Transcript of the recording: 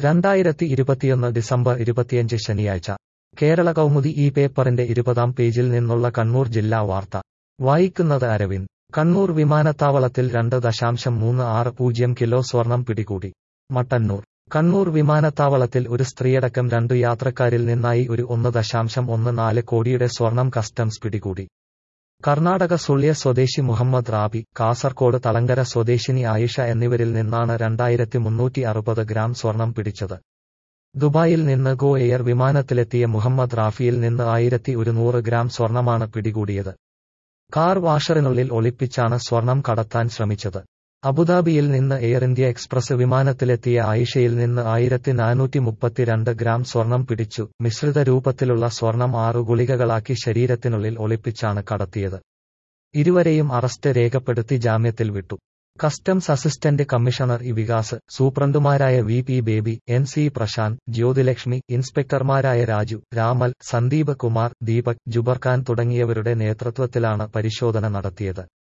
രണ്ടായിരത്തി ഇരുപത്തിയൊന്ന് ഡിസംബർ ഇരുപത്തിയഞ്ച് ശനിയാഴ്ച കേരള കൗമുദി ഈ പേപ്പറിന്റെ ഇരുപതാം പേജിൽ നിന്നുള്ള കണ്ണൂർ ജില്ലാ വാർത്ത വായിക്കുന്നത് അരവിന്ദ് കണ്ണൂർ വിമാനത്താവളത്തിൽ രണ്ട് ദശാംശം മൂന്ന് ആറ് പൂജ്യം കിലോ സ്വർണം പിടികൂടി മട്ടന്നൂർ കണ്ണൂർ വിമാനത്താവളത്തിൽ ഒരു സ്ത്രീയടക്കം രണ്ടു യാത്രക്കാരിൽ നിന്നായി ഒരു ഒന്ന് ദശാംശം ഒന്ന് നാല് കോടിയുടെ സ്വർണം കസ്റ്റംസ് പിടികൂടി കർണാടക സുള്ളിയ സ്വദേശി മുഹമ്മദ് റാബി കാസർകോട് തളങ്കര സ്വദേശിനി ആയിഷ എന്നിവരിൽ നിന്നാണ് രണ്ടായിരത്തി മുന്നൂറ്റി അറുപത് ഗ്രാം സ്വർണം പിടിച്ചത് ദുബായിൽ നിന്ന് ഗോ എയർ വിമാനത്തിലെത്തിയ മുഹമ്മദ് റാഫിയിൽ നിന്ന് ആയിരത്തി ഒരുന്നൂറ് ഗ്രാം സ്വർണമാണ് പിടികൂടിയത് കാർ വാഷറിനുള്ളിൽ ഒളിപ്പിച്ചാണ് സ്വർണം കടത്താൻ ശ്രമിച്ചത് അബുദാബിയിൽ നിന്ന് എയർ ഇന്ത്യ എക്സ്പ്രസ് വിമാനത്തിലെത്തിയ ആയിഷയിൽ നിന്ന് ആയിരത്തി നാനൂറ്റി മുപ്പത്തിരണ്ട് ഗ്രാം സ്വർണം പിടിച്ചു മിശ്രിത രൂപത്തിലുള്ള സ്വർണം ആറു ഗുളികകളാക്കി ശരീരത്തിനുള്ളിൽ ഒളിപ്പിച്ചാണ് കടത്തിയത് ഇരുവരെയും അറസ്റ്റ് രേഖപ്പെടുത്തി ജാമ്യത്തിൽ വിട്ടു customs assistant commissioner E Vikas സൂപ്രണ്ടുമാരായ V P Baby N C Prashanth Jyothilakshmi ഇൻസ്പെക്ടർമാരായ രാജു രാമൽ സന്ദീപ് കുമാർ ദീപക് ജുബർഖാൻ തുടങ്ങിയവരുടെ നേതൃത്വത്തിലാണ് പരിശോധന നടത്തിയത്